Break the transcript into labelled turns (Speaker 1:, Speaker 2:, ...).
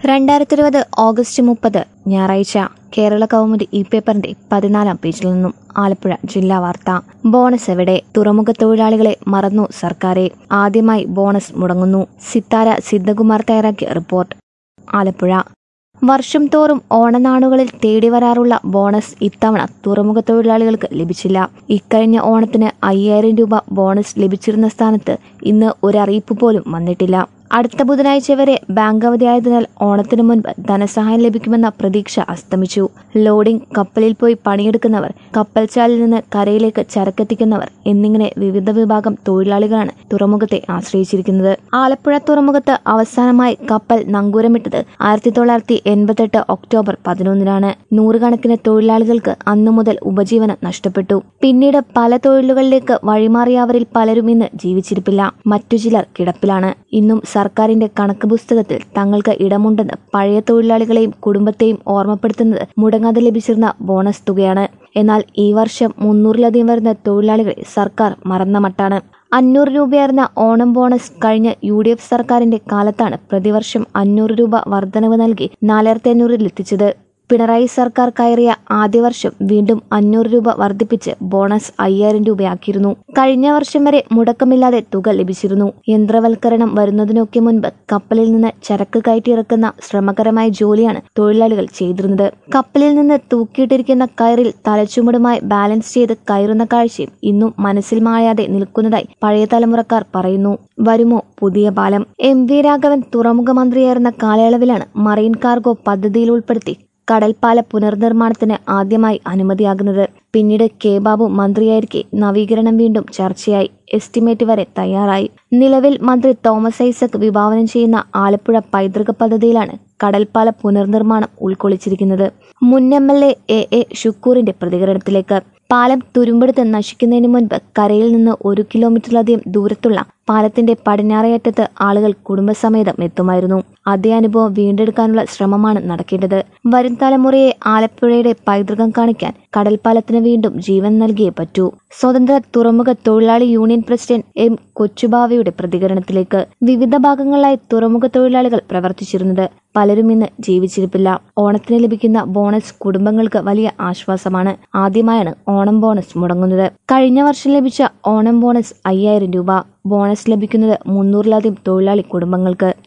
Speaker 1: രണ്ടായിരത്തി ഇരുപത് ഓഗസ്റ്റ് മുപ്പത് ഞായറാഴ്ച കേരള കൗമുദി ഇ പേപ്പറിന്റെ പതിനാലാം പേജിൽ നിന്നും ആലപ്പുഴ ജില്ലാ വാർത്ത ബോണസ് എവിടെ തുറമുഖ തൊഴിലാളികളെ മറന്നു സർക്കാരെ ആദ്യമായി ബോണസ് മുടങ്ങുന്നു സിത്താര സിദ്ധകുമാർ തയ്യാറാക്കിയ റിപ്പോർട്ട് ആലപ്പുഴ വർഷം തോറും ഓണനാളുകളിൽ തേടി വരാറുള്ള ബോണസ് ഇത്തവണ തുറമുഖ തൊഴിലാളികൾക്ക് ലഭിച്ചില്ല ഇക്കഴിഞ്ഞ ഓണത്തിന് അയ്യായിരം രൂപ ബോണസ് ലഭിച്ചിരുന്ന സ്ഥാനത്ത് ഇന്ന് ഒരറിയിപ്പ് പോലും വന്നിട്ടില്ല അടുത്ത ബുധനാഴ്ച വരെ ബാങ്ക് അവധിയായതിനാൽ ഓണത്തിനു മുൻപ് ധനസഹായം ലഭിക്കുമെന്ന പ്രതീക്ഷ അസ്തമിച്ചു ലോഡിംഗ് കപ്പലിൽ പോയി പണിയെടുക്കുന്നവർ കപ്പൽച്ചാലിൽ നിന്ന് കരയിലേക്ക് ചരക്കെത്തിക്കുന്നവർ എന്നിങ്ങനെ വിവിധ വിഭാഗം തൊഴിലാളികളാണ് തുറമുഖത്തെ ആശ്രയിച്ചിരിക്കുന്നത് ആലപ്പുഴ തുറമുഖത്ത് അവസാനമായി കപ്പൽ നങ്കൂരമിട്ടത് ആയിരത്തി തൊള്ളായിരത്തി എൺപത്തെട്ട് ഒക്ടോബർ പതിനൊന്നിനാണ് നൂറുകണക്കിന് തൊഴിലാളികൾക്ക് അന്നു മുതൽ ഉപജീവനം നഷ്ടപ്പെട്ടു പിന്നീട് പല തൊഴിലുകളിലേക്ക് വഴിമാറിയവരിൽ പലരും ഇന്ന് ജീവിച്ചിരിപ്പില്ല മറ്റു ചിലർ കിടപ്പിലാണ് ഇന്നും സർക്കാരിന്റെ കണക്ക് പുസ്തകത്തിൽ തങ്ങൾക്ക് ഇടമുണ്ടെന്ന് പഴയ തൊഴിലാളികളെയും കുടുംബത്തെയും ഓർമ്മപ്പെടുത്തുന്നത് മുടങ്ങാതെ ലഭിച്ചിരുന്ന ബോണസ് തുകയാണ് എന്നാൽ ഈ വർഷം മുന്നൂറിലധികം വരുന്ന തൊഴിലാളികളെ സർക്കാർ മറന്ന മട്ടാണ് അഞ്ഞൂറ് രൂപയായിരുന്ന ഓണം ബോണസ് കഴിഞ്ഞ യു ഡി എഫ് സർക്കാരിന്റെ കാലത്താണ് പ്രതിവർഷം അഞ്ഞൂറ് രൂപ വർധനവ് നൽകി നാലായിരത്തി അഞ്ഞൂറിൽ എത്തിച്ചത് പിണറായി സർക്കാർ കയറിയ ആദ്യ വർഷം വീണ്ടും അഞ്ഞൂറ് രൂപ വർദ്ധിപ്പിച്ച് ബോണസ് അയ്യായിരം രൂപയാക്കിയിരുന്നു കഴിഞ്ഞ വർഷം വരെ മുടക്കമില്ലാതെ തുക ലഭിച്ചിരുന്നു യന്ത്രവൽക്കരണം വരുന്നതിനൊക്കെ മുൻപ് കപ്പലിൽ നിന്ന് ചരക്ക് കയറ്റിയിറക്കുന്ന ശ്രമകരമായ ജോലിയാണ് തൊഴിലാളികൾ ചെയ്തിരുന്നത് കപ്പലിൽ നിന്ന് തൂക്കിയിട്ടിരിക്കുന്ന കയറിൽ തലച്ചുമടുമായി ബാലൻസ് ചെയ്ത് കയറുന്ന കാഴ്ചയും ഇന്നും മനസ്സിൽ മായാതെ നിൽക്കുന്നതായി പഴയ തലമുറക്കാർ പറയുന്നു വരുമോ പുതിയ പാലം എം വി രാഘവൻ തുറമുഖ മന്ത്രിയായിരുന്ന കാലയളവിലാണ് മറൈൻ കാർഗോ പദ്ധതിയിൽ ഉൾപ്പെടുത്തി കടൽപ്പാല പുനർനിർമ്മാണത്തിന് ആദ്യമായി അനുമതിയാകുന്നത് പിന്നീട് കെ ബാബു മന്ത്രിയായിരിക്കെ നവീകരണം വീണ്ടും ചർച്ചയായി എസ്റ്റിമേറ്റ് വരെ തയ്യാറായി നിലവിൽ മന്ത്രി തോമസ് ഐസക് വിഭാവനം ചെയ്യുന്ന ആലപ്പുഴ പൈതൃക പദ്ധതിയിലാണ് കടൽപ്പാല പുനർനിർമ്മാണം ഉൾക്കൊള്ളിച്ചിരിക്കുന്നത് മുൻ M L A A A ഷുക്കൂറിന്റെ പ്രതികരണത്തിലേക്ക് പാലം തുരുമ്പെടുത്ത് നശിക്കുന്നതിന് മുൻപ് കരയിൽ നിന്ന് ഒരു കിലോമീറ്ററിലധികം ദൂരത്തുള്ള പാലത്തിന്റെ പടിഞ്ഞാറേയറ്റത്ത് ആളുകൾ കുടുംബസമേതം എത്തുമായിരുന്നു അതേ അനുഭവം വീണ്ടെടുക്കാനുള്ള ശ്രമമാണ് നടക്കേണ്ടത് വരും തലമുറയെ ആലപ്പുഴയുടെ പൈതൃകം കാണിക്കാൻ കടൽപ്പാലത്തിന് വീണ്ടും ജീവൻ നൽകിയേ പറ്റൂ സ്വതന്ത്ര തുറമുഖ തൊഴിലാളി യൂണിയൻ പ്രസിഡന്റ് എം കൊച്ചുബാവയുടെ പ്രതികരണത്തിലേക്ക് വിവിധ ഭാഗങ്ങളിലായി തുറമുഖ തൊഴിലാളികൾ പ്രവർത്തിച്ചിരുന്നത് പലരും ഇന്ന് ജീവിച്ചിരിപ്പില്ല ഓണത്തിന് ലഭിക്കുന്ന ബോണസ് കുടുംബങ്ങൾക്ക് വലിയ ആശ്വാസമാണ് ആദ്യമായാണ് ഓണം ബോണസ് മുടങ്ങുന്നത് കഴിഞ്ഞ വർഷം ലഭിച്ച ഓണം ബോണസ് അയ്യായിരം രൂപ ബോണസ് ലഭിക്കുന്നത് മുന്നൂറിലധികം തൊഴിലാളി കുടുംബങ്ങൾക്ക്